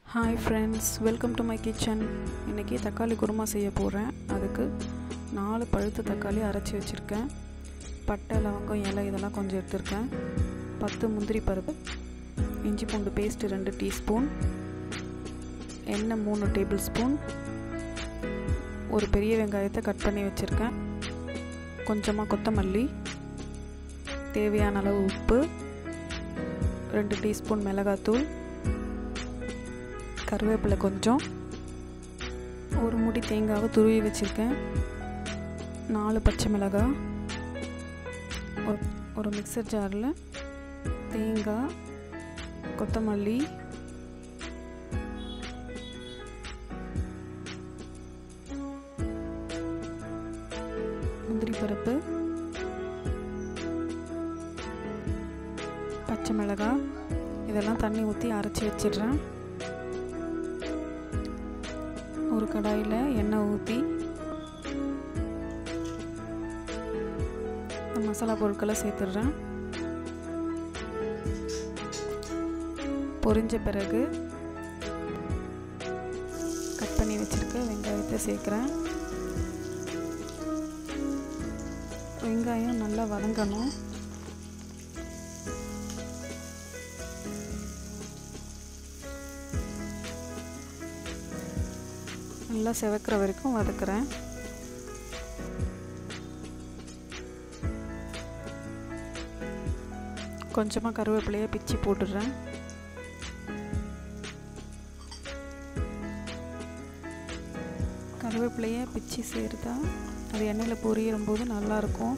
hi friends welcome to my kitchen இன்றைக்கி தக்காளி குருமா செய்ய போகிறேன் அதுக்கு நாலு பழுத்த தக்காளி அரைச்சி வச்சுருக்கேன் பட்டை லவங்கம் இலை இதெல்லாம் கொஞ்சம் எடுத்திருக்கேன் பத்து முந்திரி பருப்பு இஞ்சி பூண்டு பேஸ்ட்டு ரெண்டு டீஸ்பூன் எண்ணெய் மூணு டேபிள் ஸ்பூன் ஒரு பெரிய வெங்காயத்தை கட் பண்ணி வச்சுருக்கேன் கொஞ்சமாக கொத்தமல்லி தேவையான அளவு உப்பு ரெண்டு டீஸ்பூன் மிளகாத்தூள் கருவேப்பிலை கொஞ்சம் ஒரு முடி தேங்காவை துருவி வச்சுருக்கேன் நாலு பச்சை மிளகாய் ஒரு ஒரு மிக்சர் ஜாரில் தேங்காய் கொத்தமல்லி முந்திரி பருப்பு பச்சை மிளகாய் இதெல்லாம் தண்ணி ஊற்றி அரைச்சி வச்சிடுறேன் ஒரு கடாயில் எண்ணெய் ஊற்றி மசாலா பொருட்களை சேர்த்துடுறேன் பொரிஞ்ச பிறகு கட் பண்ணி வச்சுருக்க வெங்காயத்தை சேர்க்குறேன் வெங்காயம் நல்லா வதங்கணும் நல்லா செவக்கிற வரைக்கும் வதக்குறேன் கொஞ்சமாக கருவேப்பிலையை பிச்சு போட்டுடுறேன் கருவேப்பிலையை பிச்சு சேர்த்தா அது எண்ணெயில் பொரியிடும் போது நல்லாயிருக்கும்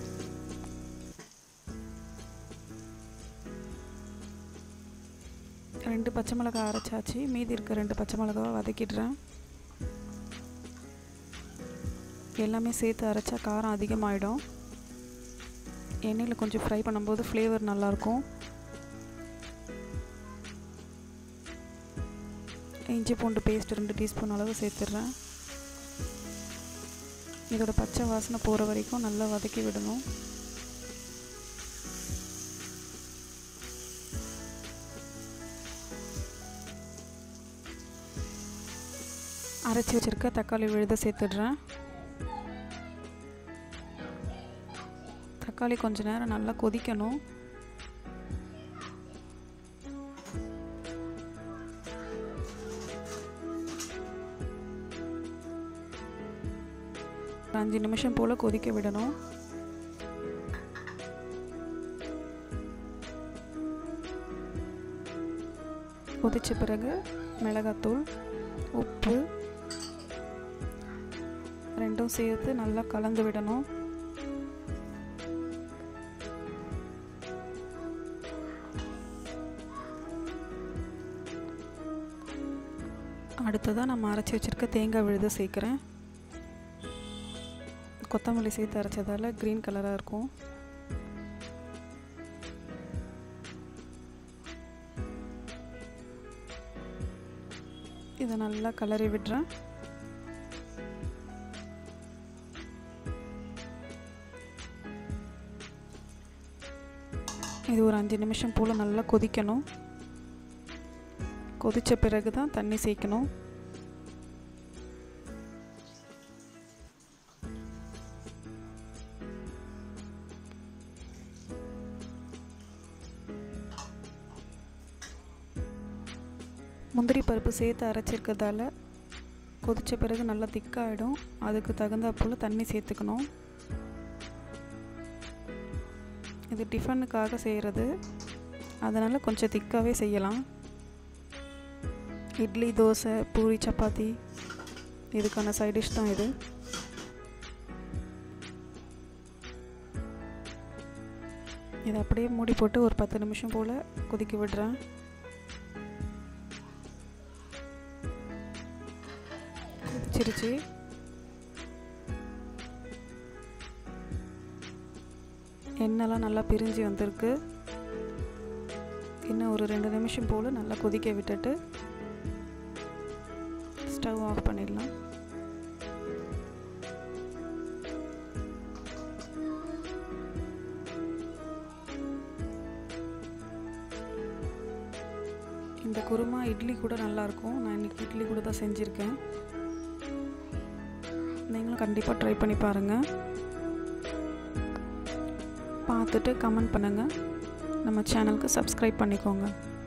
ரெண்டு பச்சை மிளகாய் அரைச்சாச்சு மீதி இருக்க ரெண்டு பச்சை மிளகாவை வதக்கிடுறேன் எல்லாமே சேர்த்து அரைச்சா காரம் அதிகமாகிடும் எண்ணெயில் கொஞ்சம் ஃப்ரை பண்ணும்போது ஃப்ளேவர் நல்லாயிருக்கும் இஞ்சி பூண்டு பேஸ்ட் ரெண்டு டீஸ்பூன் அளவு சேர்த்துட்றேன் இதோட பச்சை வாசனை போகிற வரைக்கும் நல்லா வதக்கி விடணும் அரைச்சி வச்சுருக்க தக்காளி விழுத சேர்த்துடுறேன் தக்காளி கொஞ்ச நேரம் நல்லா கொதிக்கணும் அஞ்சு நிமிஷம் போல் கொதிக்க விடணும் கொதித்த பிறகு மிளகாத்தூள் உப்பு ரெண்டும் சேர்த்து நல்லா கலந்து விடணும் அடுத்ததாக நம்ம அரைச்சி வச்சுருக்க தேங்காய் விழுத சேர்க்குறேன் கொத்தமல்லி சேர்த்து அரைச்சதால் க்ரீன் கலராக இருக்கும் இதை நல்லா கலரி விடுறேன் இது ஒரு அஞ்சு நிமிஷம் போல் நல்லா கொதிக்கணும் கொதித்த பிறகு தான் தண்ணி சேர்க்கணும் முந்திரி பருப்பு சேர்த்து அரைச்சிருக்கிறதால கொதித்த பிறகு நல்லா திக்காகிடும் அதுக்கு தகுந்த போல் தண்ணி சேர்த்துக்கணும் இது டிஃபனுக்காக செய்கிறது அதனால் கொஞ்சம் திக்காகவே செய்யலாம் இட்லி தோசை பூரி சப்பாத்தி இதுக்கான சைட் டிஷ் தான் இது இதை அப்படியே மூடி போட்டு ஒரு பத்து நிமிஷம் போல் கொதிக்க விடுறேன் கொதிச்சிருச்சு எண்ணெய்லாம் நல்லா பிரிஞ்சு வந்திருக்கு இன்னும் ஒரு ரெண்டு நிமிஷம் போல் நல்லா கொதிக்க விட்டுட்டு ஸ்டவ் ஆஃப் பண்ணிடலாம் இந்த குருமா இட்லி கூட நல்லாயிருக்கும் நான் இன்றைக்கி இட்லி கூட தான் செஞ்சுருக்கேன் நீங்களும் கண்டிப்பாக ட்ரை பண்ணி பாருங்கள் பார்த்துட்டு கமெண்ட் பண்ணுங்கள் நம்ம சேனலுக்கு சப்ஸ்கிரைப் பண்ணிக்கோங்க